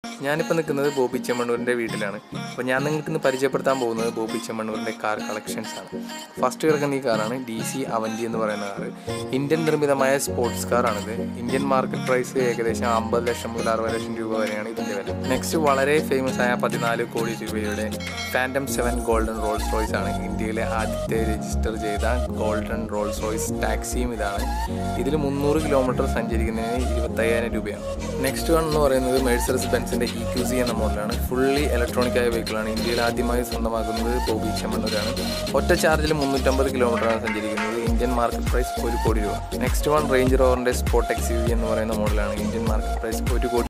ഞാനിപ്പോൾ നിൽക്കുന്നത് ബോബി ചെമ്മണ്ണൂരിൻ്റെ വീട്ടിലാണ് അപ്പോൾ ഞാൻ നിങ്ങൾക്ക് ഇന്ന് പരിചയപ്പെടുത്താൻ പോകുന്നത് ബോബി ചെമ്മണ്ണൂരിൻ്റെ കാർ കളക്ഷൻസ് ആണ് ഫസ്റ്റ് കിടക്കുന്ന ഈ കാറാണ് ഡി സി അവൻറ്റി എന്ന് പറയുന്ന കാറ് ഇന്ത്യൻ നിർമ്മിതമായ സ്പോർട്സ് കാറാണിത് ഇന്ത്യൻ മാർക്കറ്റ് പ്രൈസ് ഏകദേശം അമ്പത് ലക്ഷം മുതൽ അറുപത് ലക്ഷം രൂപ വരെയാണ് ഇതിൻ്റെ വില നെക്സ്റ്റ് വളരെ ഫേമസ് ആയ പതിനാല് കോടി രൂപയുടെ Phantom seven golden Rolls Royce ആണ് ഇന്ത്യയിലെ ആദ്യത്തെ രജിസ്റ്റർ ചെയ്ത ഗോൾഡൻ റോൾസ് റോയ്സ് ടാക്സിയും ഇതാണ് ഇതിൽ മുന്നൂറ് കിലോമീറ്റർ സഞ്ചരിക്കുന്നതിന് ഇരുപത്തയ്യായിരം രൂപയാണ് നെക്സ്റ്റ് വൺ എന്ന് പറയുന്നത് മേഴ്സറസ് ബെൻസിൻ്റെ ഇ ക്യു സി എന്ന മോഡലാണ് ഫുള്ളി ഇലക്ട്രോണിക് ആയ വെഹിക്കിളാണ് ഇന്ത്യയിൽ ആദ്യമായി സ്വന്തമാക്കുന്നത് ബോബി ചെമ്മണ്ണൂരാണ് ഒറ്റ ചാർജിൽ മുന്നൂറ്റമ്പത് കിലോമീറ്ററാണ് സഞ്ചരിക്കുന്നത് ഇന്ത്യൻ മാർക്കറ്റ് പ്രൈസ് ഒരു കോടി രൂപ നെക്സ്റ്റ് വൺ റേഞ്ച് റോവറിൻ്റെ സ്പോട്ട് എക്സ് എന്ന് പറയുന്ന മോഡലാണ് ഇന്ത്യൻ മാർക്കറ്റ് പ്രൈസ് ഒരു കോടി